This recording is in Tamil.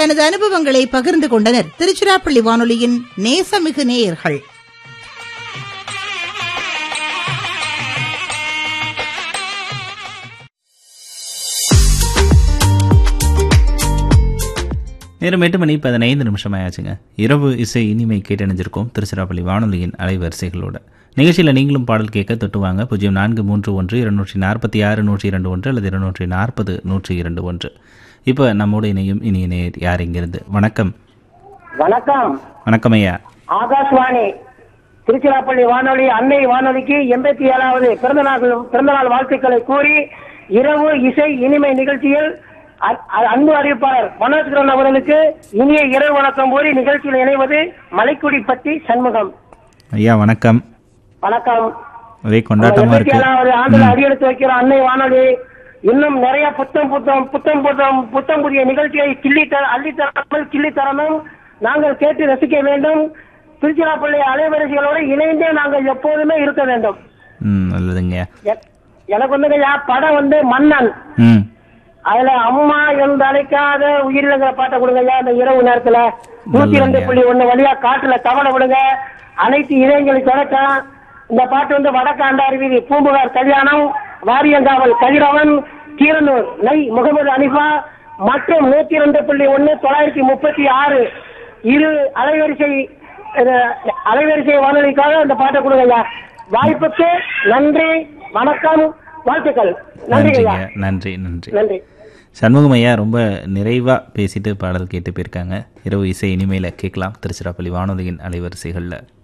தனது அனுபவங்களை பகிர்ந்து கொண்டனர் திருச்சிராப்பள்ளி வானொலியின் நேசமிகு நேயர்கள் நேரம் எட்டு மணி பதினைந்து நிமிஷம் ஆயாச்சுங்க இரவு இசை இனிமை கேட்டணிஞ்சிருக்கோம் திருச்சிராப்பள்ளி வானொலியின் அலைவரிசைகளோட நிகழ்ச்சியில் நீங்களும் பாடல் கேட்க தொட்டு வாங்க பூஜ்ஜியம் நான்கு மூன்று ஒன்று இருநூற்றி நாற்பத்தி ஆறு நூற்றி இரண்டு ஒன்று அல்லது இருநூற்றி நாற்பது நூற்றி இரண்டு ஒன்று இப்போ நம்மோடு இணையும் இனிய நேர் யார் இங்கிருந்து வணக்கம் வணக்கம் வணக்கம் ஐயா ஆகாஷ்வாணி திருச்சிராப்பள்ளி வானொலி அன்னை வானொலிக்கு எண்பத்தி ஏழாவது பிறந்தநாள் பிறந்தநாள் வாழ்த்துக்களை கூறி இரவு இசை இனிமை நிகழ்ச்சியில் அ- அ- அன்பு அறிவிப்பாளர் மனோஜ்கரன் அவர்களுக்கு இனிய இரவு வணக்கம் கூறி நிகழ்ச்சியில் இணைவது மலைக்குடி பட்டி சண்முகம் ஐயா வணக்கம் வணக்கம் ஒரே கொண்டாட்டமா எண்பத்தி இருக்கு ஏழாவது ஆண்டுல அடியெடுத்து வைக்கிற அன்னை வானொலி இன்னும் நிறைய புத்தம் புத்தம் புத்தம் புத்தம் புத்தம் புதிய நிகழ்ச்சியை கிள்ளி தர அள்ளி தராமல் கிள்ளி தரணும் நாங்கள் கேட்டு ரசிக்க வேண்டும் திருச்சிராப்பள்ளி அலைவரிசைகளோடு இணைந்தே நாங்கள் எப்போதுமே இருக்க வேண்டும் ம் நல்லதுங்க எ- எனக்கு வந்து ஐயா, படம் வந்து மன்னன் ம் அதுல அம்மா என்று அழைக்காத உயிரிழங்கிற பாட்டை கொடுங்க ஐயா இந்த இரவு நேரத்துல நூத்தி ரெண்டு புள்ளி ஒண்ணு வழியா காட்டுல தவணை விடுங்க அனைத்து இதயங்களுக்கு தொடக்கம் இந்த பாட்டு வந்து வடக்காண்டார் வீதி பூம்புகார் கல்யாணம் வாரியங்காவல் கதிரவன் கீரனூர் நை முகமது அனிஃபா மற்றும் நூத்தி ரெண்டு புள்ளி ஒண்ணு தொள்ளாயிரத்தி முப்பத்தி ஆறு இரு அலைவரிசை அஹ், அலைவரிசை வானொலிக்காக இந்த பாட்டை கொடுங்க ஐயா வாய்ப்புக்கு நன்றி வணக்கம் வாழ்த்துக்கள் நன்றி ஐயா நன்றிங்க நன்றி நன்றி நன்றி சண்முகம் ஐயா ரொம்ப நிறைவாக பேசிட்டு பாடல் கேட்டு போயிருக்காங்க இரவு இசை இனிமையில் கேட்கலாம் திருச்சிராப்பள்ளி வானொலியின் அலைவரிசைகளில்